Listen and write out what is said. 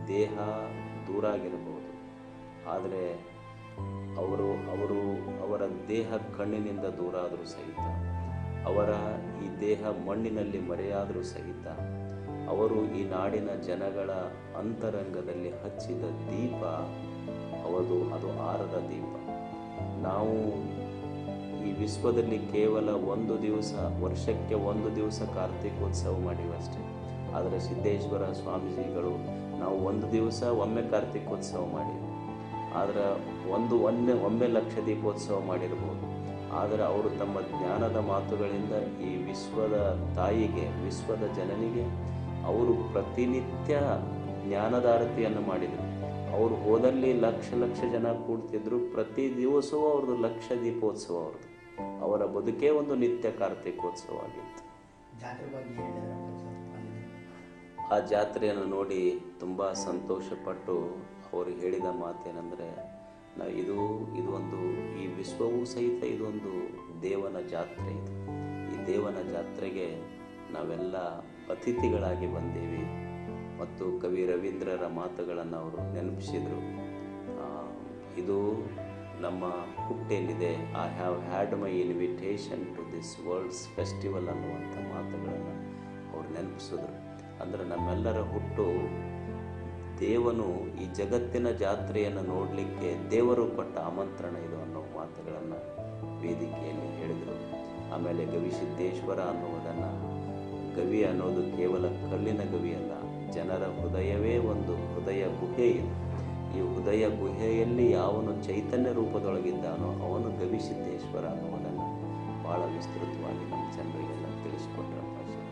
ದೇಹ ದೂರ ಆಗಿರಬಹುದು ಆದರೆ ಅವರು ಅವರು ಅವರ ದೇಹ ಕಣ್ಣಿನಿಂದ ದೂರ ಆದರೂ ಸಹಿತ ಅವರ ಈ ದೇಹ ಮಣ್ಣಿನಲ್ಲಿ ಮರೆಯಾದರೂ ಸಹಿತ ಅವರು ಈ ನಾಡಿನ ಜನಗಳ ಅಂತರಂಗದಲ್ಲಿ ಹಚ್ಚಿದ ದೀಪ ಅವದು ಅದು ಆರದ ದೀಪ ನಾವು ಈ ವಿಶ್ವದಲ್ಲಿ ಕೇವಲ ಒಂದು ದಿವಸ ವರ್ಷಕ್ಕೆ ಒಂದು ದಿವಸ ಕಾರ್ತಿಕೋತ್ಸವ ಮಾಡಿವಷ್ಟೇ ಆದರೆ ಸಿದ್ದೇಶ್ವರ ಸ್ವಾಮೀಜಿಗಳು ನಾವು ಒಂದು ದಿವಸ ಒಮ್ಮೆ ಕಾರ್ತಿಕೋತ್ಸವ ಮಾಡಿವಿ ಆದರೆ ಒಂದು ಒಮ್ಮೆ ಒಮ್ಮೆ ಲಕ್ಷ ದೀಪೋತ್ಸವ ಮಾಡಿರ್ಬೋದು ಆದರೆ ಅವರು ತಮ್ಮ ಜ್ಞಾನದ ಮಾತುಗಳಿಂದ ಈ ವಿಶ್ವದ ತಾಯಿಗೆ ವಿಶ್ವದ ಜನನಿಗೆ ಅವರು ಪ್ರತಿನಿತ್ಯ ಜ್ಞಾನದಾರತಿಯನ್ನು ಮಾಡಿದರು ಅವರು ಹೋದಲ್ಲಿ ಲಕ್ಷ ಲಕ್ಷ ಜನ ಕೂಡ್ತಿದ್ರು ಪ್ರತಿ ದಿವಸವೂ ಅವ್ರದ್ದು ಲಕ್ಷ ದೀಪೋತ್ಸವ ಅವ್ರದ್ದು ಅವರ ಬದುಕೇ ಒಂದು ನಿತ್ಯ ಕಾರ್ತಿಕೋತ್ಸವ ಆಗಿತ್ತು ಜಾತ್ರೆ ಬಗ್ಗೆ ಹೇಳಿದ್ರೆ ಬಂದಿದೆ ಆ ಜಾತ್ರೆಯನ್ನು ನೋಡಿ ತುಂಬ ಸಂತೋಷಪಟ್ಟು ಅವರು ಹೇಳಿದ ಮಾತೇನೆಂದರೆ ನಾವು ಇದು ಇದು ಒಂದು ಈ ವಿಶ್ವವೂ ಸಹಿತ ಇದೊಂದು ದೇವನ ಜಾತ್ರೆ ಇದು ಈ ದೇವನ ಜಾತ್ರೆಗೆ ನಾವೆಲ್ಲ ಅತಿಥಿಗಳಾಗಿ ಬಂದೀವಿ ಮತ್ತು ಕವಿ ರವೀಂದ್ರರ ಮಾತುಗಳನ್ನು ಅವರು ನೆನಪಿಸಿದರು ಇದು ನಮ್ಮ ಹುಟ್ಟೇನಿದೆ I have had my invitation to this world's festival ಅನ್ನುವಂಥ ಮಾತುಗಳನ್ನು ಅವ್ರು ನೆನಪಿಸಿದ್ರು ಅಂದರೆ ನಮ್ಮೆಲ್ಲರ ಹುಟ್ಟು ದೇವನು ಈ ಜಗತ್ತಿನ ಜಾತ್ರೆಯನ್ನು ನೋಡಲಿಕ್ಕೆ ದೇವರು ಕೊಟ್ಟ ಆಮಂತ್ರಣ ಇದು ಅನ್ನೋ ಮಾತುಗಳನ್ನು ವೇದಿಕೆಯಲ್ಲಿ ಹೇಳಿದರು ಆಮೇಲೆ ಗವಿಸಿದ್ದೇಶ್ವರ ಅನ್ನುವುದನ್ನು ಗವಿ ಅನ್ನೋದು ಕೇವಲ ಕಲ್ಲಿನ ಗವಿ ಅಲ್ಲ ಜನರ ಹೃದಯವೇ ಒಂದು ಹೃದಯ ಗುಹೆ ಇದೆ ಈ ಹೃದಯ ಗುಹೆಯಲ್ಲಿ ಯಾವನು ಚೈತನ್ಯ ರೂಪದೊಳಗಿದ್ದಾನೋ ಅವನು ಗವಿಸಿದ್ದೇಶ್ವರ ಅನ್ನುವುದನ್ನು ಭಾಳ ವಿಸ್ತೃತವಾಗಿ ನಮ್ಮ ಜನರಿಗೆಲ್ಲ ತಿಳಿಸಿಕೊಟ್ರಪ್ಪ